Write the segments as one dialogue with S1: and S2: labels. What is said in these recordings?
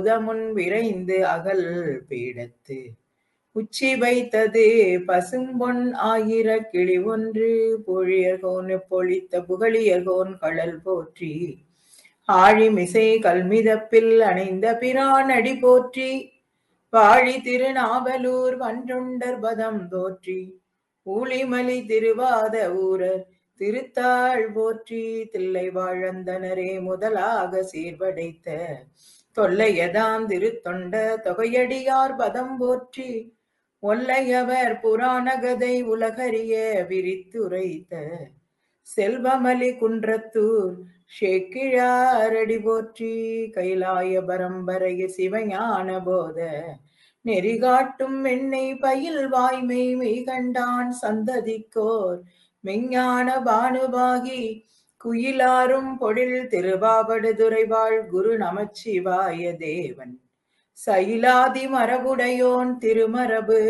S1: முதமுன் விரைந்து அகல் பீடத்து உச்சி வைத்தது பசும்பொன் ஆயிர கிளி ஒன்று பொழியர்கோன் பொழித்த புகழியர்கோன் கடல் போற்றி ஆழிமிசை கல்மிதப்பில் அணைந்த பிரான் அடி போற்றி வாழி திருநாவலூர் வன்றுண்டர் பதம் தோற்றி ஊழிமலி திருவாத ஊரர் திருத்தாள் போற்றி தில்லை வாழந்தனரே முதலாக சீர்படைத்த தொல்லையதாம் திருத்தொண்ட தொகையடியார் பதம் போற்றி ஒல்லையவர் புராணகதை உலகறிய விரித்துரைத்த செல்வமலி குன்றத்தூர் ஷேக்கிழாரடி போற்றி கைலாய பரம்பரைய சிவஞான போத நெறிகாட்டும் மென்னை பயில் வாய்மை மெய் கண்டான் சந்ததிக்கோர் மெஞ்ஞான பானுபாகி குயிலாரும் பொழில் திருவாவடுதுறைவாள் குரு நமச்சிவாய தேவன் சைலாதி மரபுடையோன் திருமரபு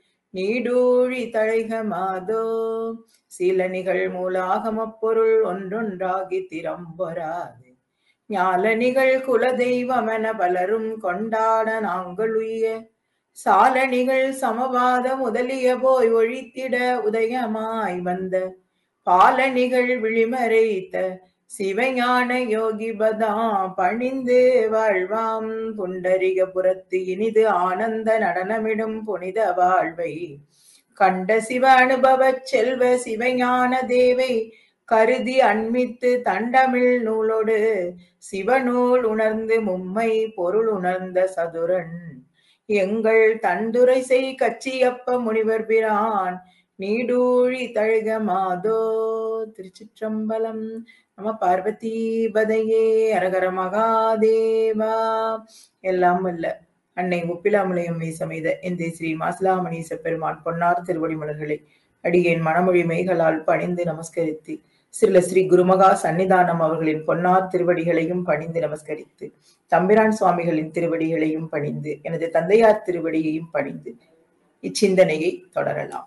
S1: நீடூழி தழைக மாதோ சில நிகழ் மூலாகமப் பொருள் ஒன்றொன்றாகி திறம்பொராது ஞாலனிகள் குலதெய்வமென பலரும் கொண்டாட நாங்கள் உய்ய சாலணிகள் சமவாத முதலிய போய் ஒழித்திட உதயமாய் வந்த பாலணிகள் விழிமறைத்த சிவஞான யோகி பதாம் பணிந்து வாழ்வாம் புண்டரிக புறத்து இனிது ஆனந்த நடனமிடும் புனித வாழ்வை கண்ட சிவ அனுபவ செல்வ சிவஞான தேவை கருதி அண்மித்து தண்டமிழ் நூலோடு சிவநூல் உணர்ந்து மும்மை பொருள் உணர்ந்த சதுரன் எங்கள் தண்டுரை செய் கச்சியப்ப முனிவர் பிரான் நீடூழி தழுக மாதோ திருச்சிற்றம்பலம் நம பார்வதி பதையே அரகர மகாதேவா எல்லாம் அல்ல அன்னை ஒப்பிலாமலையம் சமேத இந்த ஸ்ரீ மாசிலாமணீச பெருமான் பொன்னார் திருவடி மலர்களை அடியேன் மனமொழி மெய்களால் பணிந்து நமஸ்கரித்து சிறில ஸ்ரீ குருமகா சன்னிதானம் அவர்களின் பொன்னார் திருவடிகளையும் பணிந்து நமஸ்கரித்து தம்பிரான் சுவாமிகளின் திருவடிகளையும் பணிந்து எனது தந்தையார் திருவடியையும் பணிந்து இச்சிந்தனையை தொடரலாம்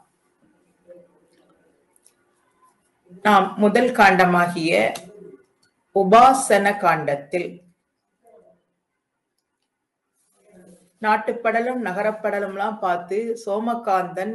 S1: நாம் முதல் காண்டமாகிய உபாசன காண்டத்தில் நாட்டுப்படலம் நகரப்படலம்லாம் பார்த்து சோமகாந்தன்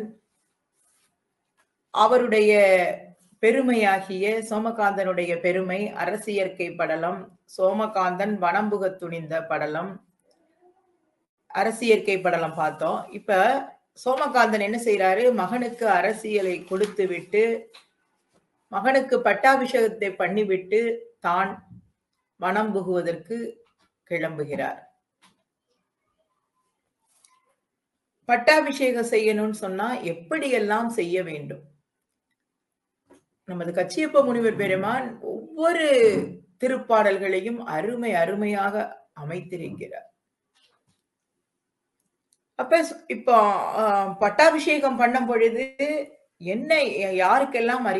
S1: அவருடைய பெருமையாகிய சோமகாந்தனுடைய பெருமை அரசியற்கை படலம் சோமகாந்தன் வனம்புக துணிந்த படலம் அரசியற்கை படலம் பார்த்தோம் இப்ப சோமகாந்தன் என்ன செய்யறாரு மகனுக்கு அரசியலை கொடுத்து விட்டு மகனுக்கு பட்டாபிஷேகத்தை பண்ணிவிட்டு தான் வனம் புகுவதற்கு கிளம்புகிறார் பட்டாபிஷேகம் செய்யணும்னு சொன்னா எப்படியெல்லாம் செய்ய வேண்டும் நமது கச்சியப்ப முனிவர் பெருமான் ஒவ்வொரு திருப்பாடல்களையும் அருமை அருமையாக அமைத்திருக்கிறார் அப்ப இப்போ பட்டாபிஷேகம் பண்ணும் பொழுது என்ன யாருக்கெல்லாம் அறி